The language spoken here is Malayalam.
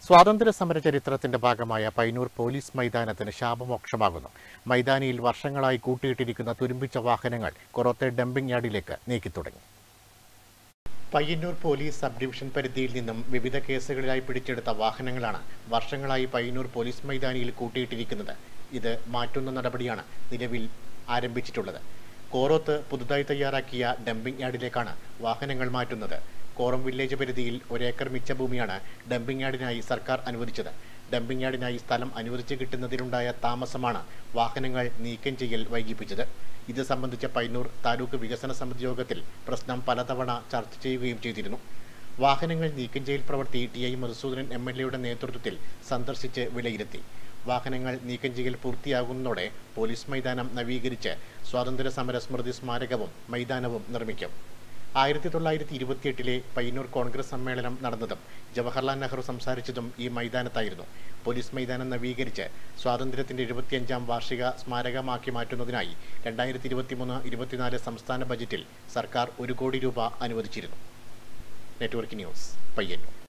സ്വാതന്ത്ര്യ സമര ചരിത്രത്തിന്റെ ഭാഗമായ പൈനൂർ പോലീസ് മൈതാനത്തിന് ശാപമോക്ഷമാകുന്നു മൈതാനിയിൽ വർഷങ്ങളായി കൂട്ടിയിട്ടിരിക്കുന്ന തുരുമ്പിച്ച വാഹനങ്ങൾ കൊറോത്തെ ഡംപിംഗ് യാർഡിലേക്ക് നീക്കിത്തുടങ്ങി പയ്യന്നൂർ പോലീസ് സബ് ഡിവിഷൻ പരിധിയിൽ നിന്നും വിവിധ കേസുകളിലായി പിടിച്ചെടുത്ത വാഹനങ്ങളാണ് വർഷങ്ങളായി പയ്യന്നൂർ പോലീസ് മൈതാനിയിൽ കൂട്ടിയിട്ടിരിക്കുന്നത് ഇത് മാറ്റുന്ന നടപടിയാണ് നിലവിൽ ആരംഭിച്ചിട്ടുള്ളത് കോറോത്ത് പുതുതായി തയ്യാറാക്കിയ ഡംപിംഗ് യാർഡിലേക്കാണ് വാഹനങ്ങൾ മാറ്റുന്നത് കോറം വില്ലേജ് പരിധിയിൽ ഒരേക്കർ മിച്ച ഭൂമിയാണ് ഡംപിംഗ് യാർഡിനായി സർക്കാർ അനുവദിച്ചത് ഡംപിംഗ് യാർഡിനായി സ്ഥലം അനുവദിച്ച് കിട്ടുന്നതിലുണ്ടായ താമസമാണ് വാഹനങ്ങൾ നീക്കം ചെയ്യൽ വൈകിപ്പിച്ചത് ഇത് സംബന്ധിച്ച പൈനൂർ താലൂക്ക് വികസന സമിതി യോഗത്തിൽ പ്രശ്നം പലതവണ ചർച്ച ചെയ്യുകയും ചെയ്തിരുന്നു വാഹനങ്ങൾ നീക്കം ചെയ്യൽ പ്രവൃത്തി T I Madhusoodanan M L എയുടെ നേതൃത്വത്തിൽ സന്ദർശിച്ച് വിലയിരുത്തി വാഹനങ്ങൾ നീക്കം ചെയ്യൽ പൂർത്തിയാകുന്നതോടെ പോലീസ് മൈതാനം നവീകരിച്ച് സ്വാതന്ത്ര്യ സമര സ്മൃതി സ്മാരകവും മൈതാനവും നിർമ്മിക്കും ആയിരത്തി തൊള്ളായിരത്തി ഇരുപത്തിയെട്ടിലെ പയ്യന്നൂർ കോൺഗ്രസ് സമ്മേളനം നടന്നതും ജവഹർലാൽ നെഹ്റു സംസാരിച്ചതും ഈ മൈതാനത്തായിരുന്നു പോലീസ് മൈതാനം നവീകരിച്ച് സ്വാതന്ത്ര്യത്തിന്റെ എഴുപത്തിയഞ്ചാം വാർഷിക സ്മാരകമാക്കി മാറ്റുന്നതിനായി രണ്ടായിരത്തി ഇരുപത്തിമൂന്ന് ഇരുപത്തിനാല് സംസ്ഥാന ബജറ്റിൽ സർക്കാർ ഒരു കോടി രൂപ അനുവദിച്ചിരുന്നു നെറ്റ്വർക്ക് ന്യൂസ് പയ്യന്നൂർ